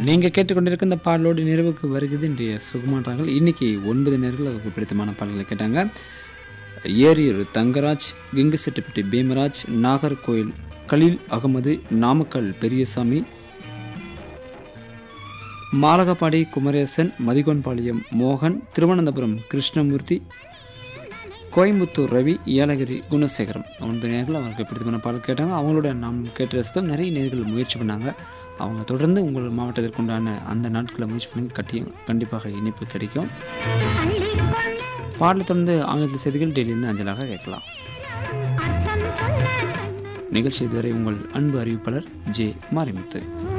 நீங்கள் கேட்டுக்கொண்டிருக்க இந்த பாடலோடு நிறைவுக்கு வருகிறது இன்றைய சுகுமான்றாங்கள் இன்னைக்கு ஒன்பது நேரத்தில் அவருக்கு பிடித்தமான பாடல்களை கேட்டாங்க ஏரியூர் தங்கராஜ் கிங்குசெட்டிப்பட்டி பீமராஜ் நாகர்கோயில் கலீல் அகமது நாமக்கல் பெரியசாமி மாலகப்பாடி குமரேசன் மதிகோன்பாளையம் மோகன் திருவனந்தபுரம் கிருஷ்ணமூர்த்தி கோயம்புத்தூர் ரவி ஏலகிரி குணசேகரம் ஒன்பது நேர்கள் அவருக்கு பிடித்தமான பாடல் கேட்டாங்க அவங்களோட நாம் கேட்டு ரசித்தோம் நிறைய நேர்கள் முயற்சி பண்ணாங்க அவங்க தொடர்ந்து உங்கள் மாவட்டத்திற்கு உண்டான அந்த நாட்களை முயற்சி பண்ணி கட்டியும் கண்டிப்பாக இணைப்பு கிடைக்கும் பாடலை தொடர்ந்து ஆங்கிலத்தில் செய்திகள் டெய்லியிருந்து அஞ்சலாக கேட்கலாம் நிகழ்ச்சி இதுவரை உங்கள் அன்பு அறிவிப்பாளர் ஜே மாரிமுத்து